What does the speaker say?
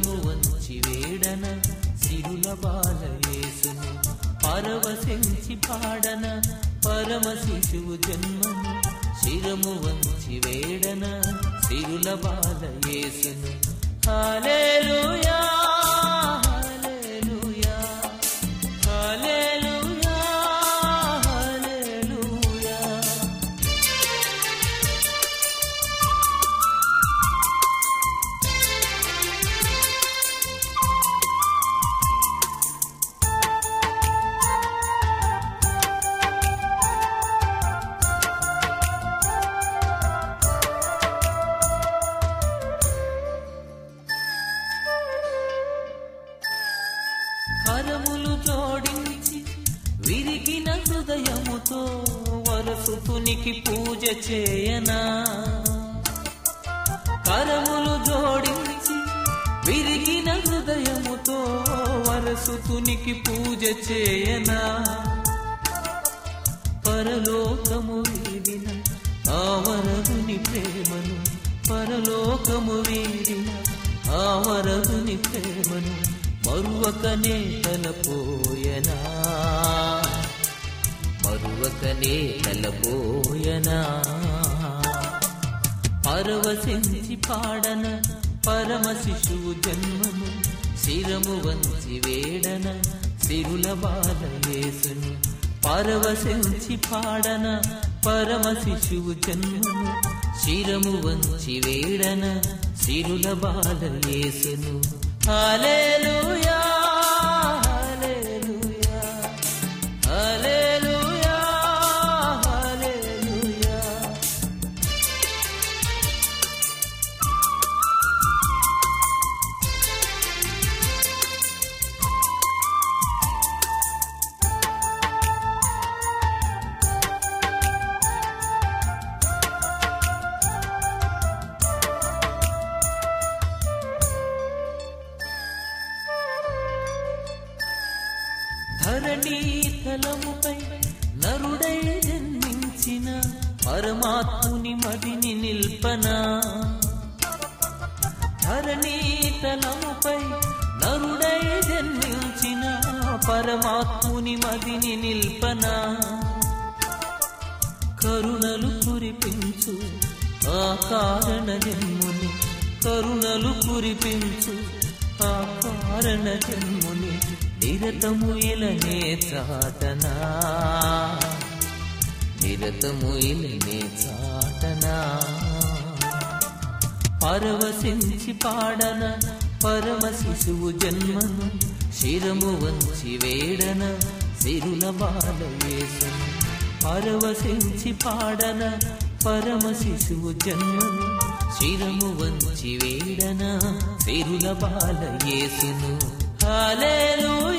శిరము వంచి వేడన సిరుల బాల యేసును పరవశించి పాడన పరమ శిశువు జన్మను శిరము వంచి వేడన సిరుల బాల యేసును హల్లెలూయా హల్లెలూయా హల్లెలూయా హల్లెలూయా కరములు జోడించి విరిగిన హృదయముతో వరసుతునికి పూజ చేయనా కరములు జోడించి విరిగిన హృదయముతో వరసుతునికి పూజ చేయనా పరలోకము వీడిన ఆ వరదుని ప్రేమను పరలోకము వీడిన ఆ వరదుని ప్రేమను మరువకనే తలపోయనా మరువకనే తలపోయనా పరవశించి పాడన పరమ శిశువు జన్మము శిరము వంచి వేడన సిరుల బాల యేసును పరవశించి పాడన పరమ శిశువు జన్మము శిరము వంచి వేడన సిరుల బాల యేసును హల్లెలూయా హల్లెలూయా హల్లెలూయా హల్లెలూయా ధరణి తలముపై నరుడై జన్మించిన పరమాత్ముని మదిని నిల్పనా ధరణి తలముపై నరుడై జన్మించిన పరమాత్ముని మదిని నిల్పనా కరుణలు కురిపించు ఆ కారణ జన్ముని కరుణలు కురిపించు ఆ కారణ జన్ముని నిరతము ఇలనే చాటనా నిరతము ఇలనే చాటనా పరవశించి పాడన పరమ శిశువు జన్మను శిరము వంచి వేడన సిరుల బాల యేసును పరవశించి పాడన పరమ శిశువు జన్మను శిరము వంచి వేడన సిరుల బాల యేసును హల్లెలూయా